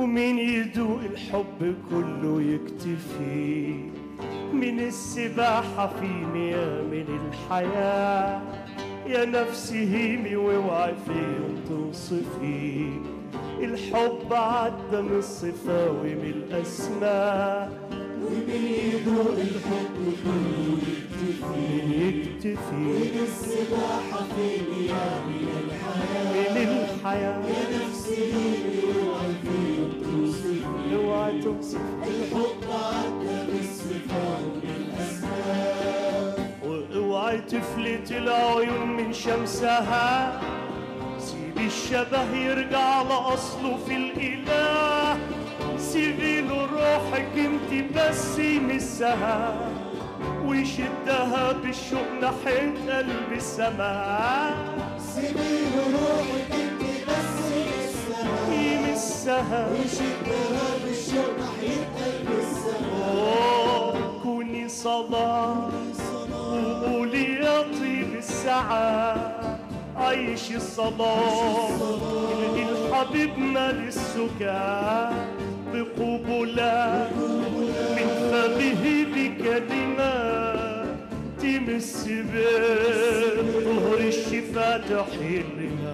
ومين يدوق الحب كله يكتفي من السباحة في مياه الحياة يا نفسي هيمي واوعي في يوم توصفي الحب عدى من الصفاوي من الأسماء ومن يدوق الحب كله يكتفي يكتفي من السباحة في مياه الحياة من الحياة يا نفسي اوعي في يوم توصفي اوعي توصف الحب عدى بالصفات والأسماء واوعي تفلت العيون من شمسها سيبي الشبه يرجع لأصله في الإله سيبي له روحك انت بس يمسها ويشدها بالشوق ناحية قلب السماء سيبي روحك انت بس لسه يمسها وشدها بالشوق ناحية قلب السماء أوه، كوني صلاة وقولي يا طيب الساعة عيشي الصلاة الحبيب مال السكات بقبلات من فمه بكلمات تمس بالظهر الشفاء تحلنا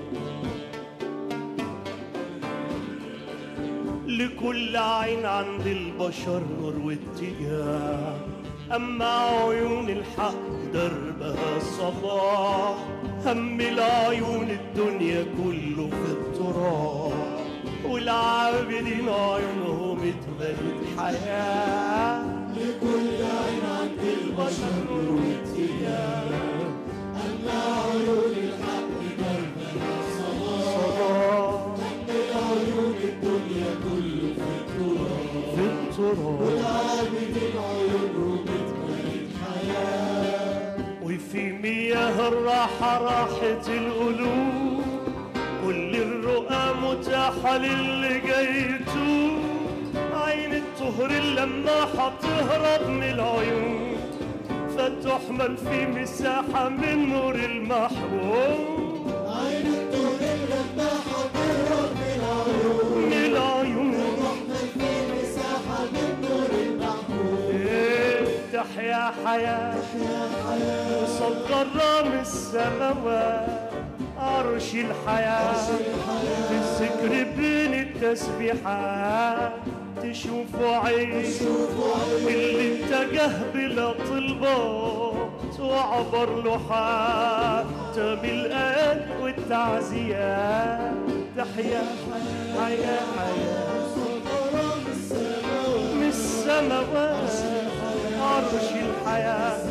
لكل عين عند البشر نور واتجاه أما عيون الحق دربها صباح هم العيون الدنيا كله في التراب والعابدين عيونهم اتملت حياة لكل عين عند البشر نور واتجاه أما عيون الحق دربها صلاة صباح عيون الدنيا كله في التراب في التراب والعابدين عيونهم اتملت حياة وفي مياه الراحة راحة القلوب كل الرؤى متاحة للي جايته عين الطهر لما هتهرب من العيون فتحمل في مساحة من نور المحبوب عين الطهر لما هتهرب من العيون من العيون تحمل في مساحة من نور المحبوب إيه، تحيا حياة يا حياة وصل غرام السماوات عرش الحياة في الذكر بين التسبيحات تشوفوا عين شوفوا عين اللي اتجه بلا طلبات وعبر له حتى بالآن والتعزيات تحيا حياة حياة غرام السماوات من السماوات عرش الحياة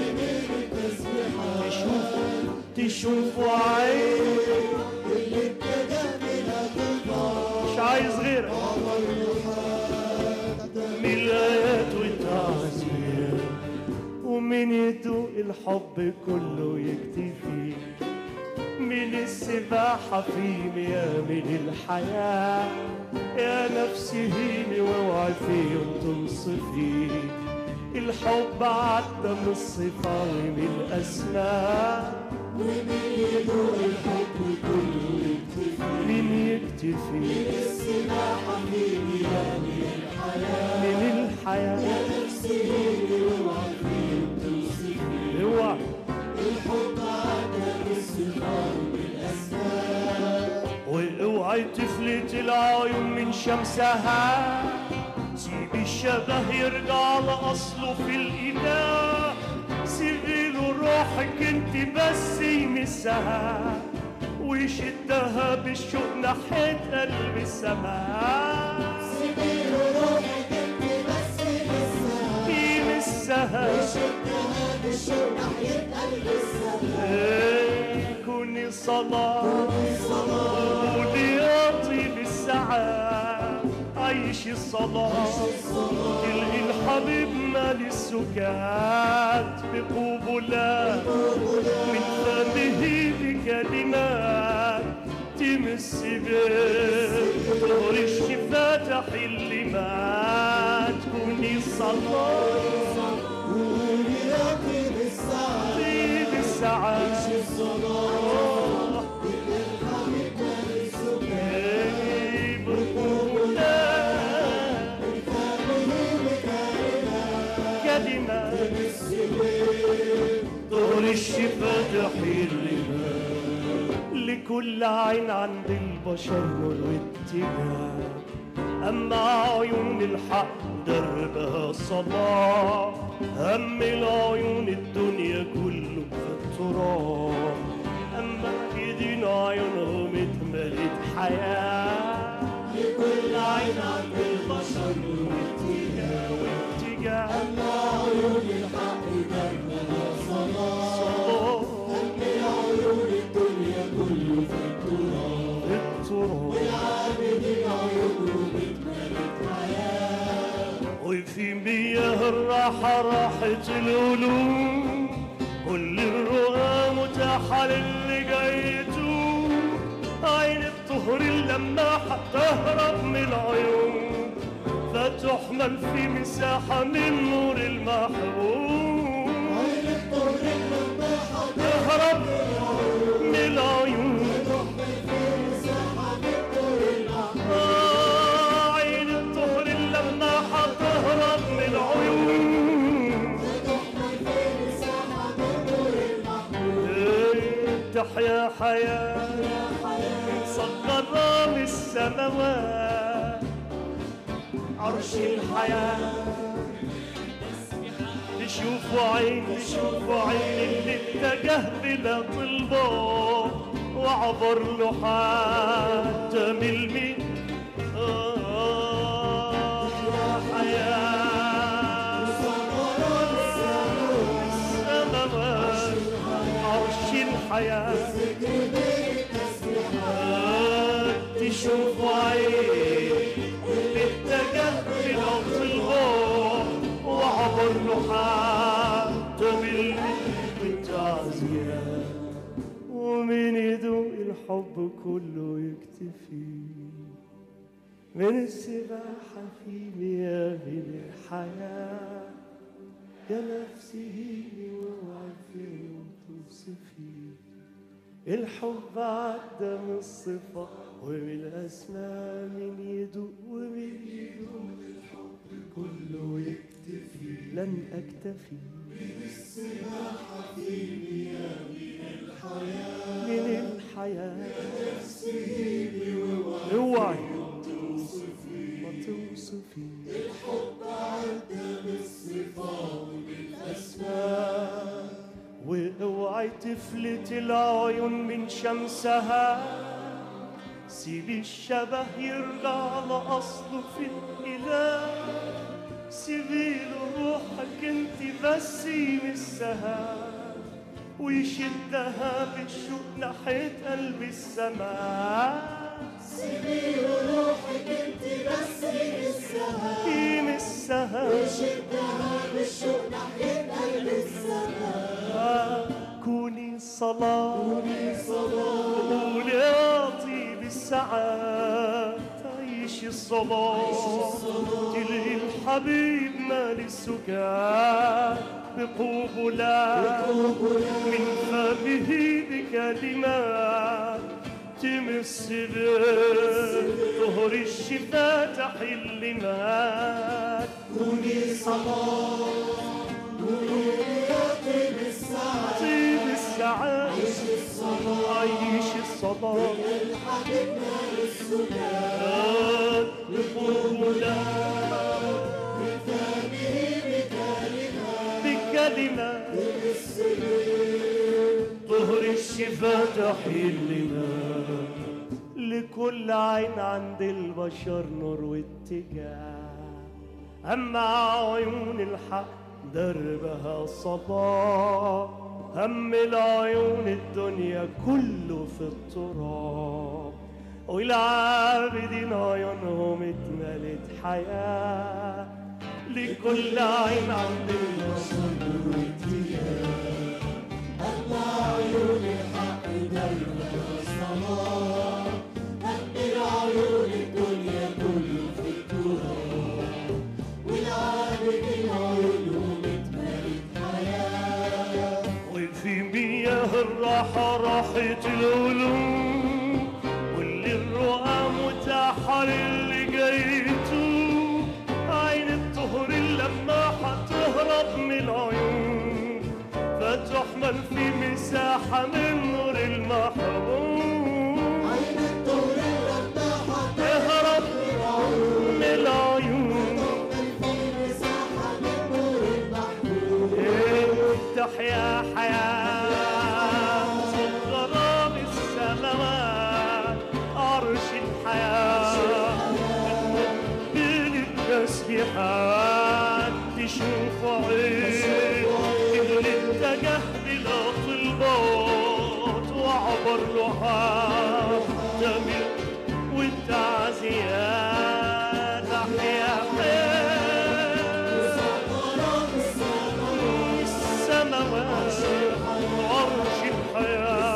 تشوفوا تشوفوا عين اللي اتجه بلا طلبات مش عايز غيرك من الآيات والتعزية ومن يدوق الحب كله يكتفي من السباحة في مياه من الحياة يا نفسي هيني واوعي في يوم تنصفي الحب عدى من الصفة ومن الأسماء ومن يدوق الحب كله يكتفي من يكتفي السباحة في مياه الحياة من الحياة نفسي اوعى في توصفي اوعى الحب عدى بالصفات بالأسماء واوعي تفلت العيون من شمسها سيبي الشبه يرجع لأصله في الإله سيبي له روحك انت بس يمسها ويشدها بالشوق ناحية قلب السماء سيبي روحك انت بس لسه يمسها شدها بالشوق ناحية قلب السماء إيه، كوني صلاة صلاة قولي يا طيب الساعات عيشي الصلاة تلقي الحبيب مال السكات بقبلات من فمه بكلمات تمس بطهر الشفاء تحل ما تكوني صلاة قولي يا طيب الساعة طيب الساعات الصلاة الحبيب مال السكان إيه، بقبلات الشفا تحل لكل عين عند البشر نور واتجاه أما عيون الحق دربها صلاة هم العيون الدنيا كله في التراب أما ايدين عيونهم اتملت حياة لكل عين عند البشر واتجاه واتجاه عيون الحق دمها صلاة صلاة عيون الدنيا كله في التراب التراب العابدين عيونهم اتملت حياة وفي مياه الراحة راحت القلوب كل الرؤى متاحة للي جايته عين الطهر اللماحة تهرب من العيون فتحمل في مساحة من نور المحبوب عين الطهر اللماحة تهرب من العيون مساحة من نور المحبوب آه، عين الطهر اللماحة تهرب من العيون تحمل في مساحة من نور المحبوب تحيا حياة صغر من السماوات عرش الحياة تشوفوا عين تشوفوا عين اللي اتجه بلا طلبه وعبر له حتى من المين آه يا حياة السماوات عرش الحياة تشوف عين اللي اتجه بلوط الغور وعبر له حتى بالتعزية ومن يدوق الحب كله يكتفي من السباحة في مياه الحياة يا نفسه وعفي توصفي الحب عدى من الصفة ومن الأسماء من يدوق ومن يدوق الحب كله يكتفي لن أكتفي من الحياة اوعي ما توصفي واوعي تفلت العيون من شمسها سيبي الشبه يرجع لأصله في الإله سيبي له روحك انت بس يمسها ويشدها بالشوق ناحية قلب السماء سيبي روحك انت بس يمسها يمسها شدها بالشوق ناحية قلب السماء كوني صلاة كوني صلاة قولي يا طيب الساعات عيشي الصلاة تلقي الحبيب مال السكات بقبلات من فمه بكلمات تمس طهر الشفاء تحل مات كوني صلاة كوني يطيب الساعة طيب الساعات الصلاة عيش الصلاة الحبيب مال السكات بكلمة ظهر الشفاء تحلنا لكل عين عند البشر نور واتجاه أما عيون الحق دربها صلاة هم العيون الدنيا كله في التراب والعابدين عيونهم اتملت حياة لكل عين عند البشر نور واتجاه أما عيون الحق دربها الصلاة هم العيون الدنيا كله في التراب والعابدين عيونهم اتملت حياة وفي مياه الراحة راحت القلوب واللي الرؤى متاحة للي جايته عين الطهر اللماحة تهرب من العيون فتحمل كان في مساحة من نور المحبوب عين الدهر اللماحة اهرب من العيون في مساحة من نور المحبوب افتح يا حياة غرام السماوات عرش الحياة بين التسبيحات تشوف عين اللي اتجه بلا طلبات وعبر لحاف جميل والتعزيات احيا حياة السماوات عرش الحياة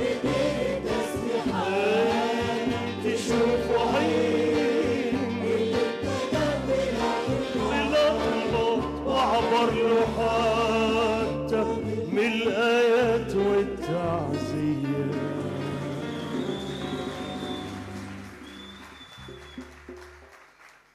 تشوف عين بلطمة وعبر له حتى من الآيات والتعزية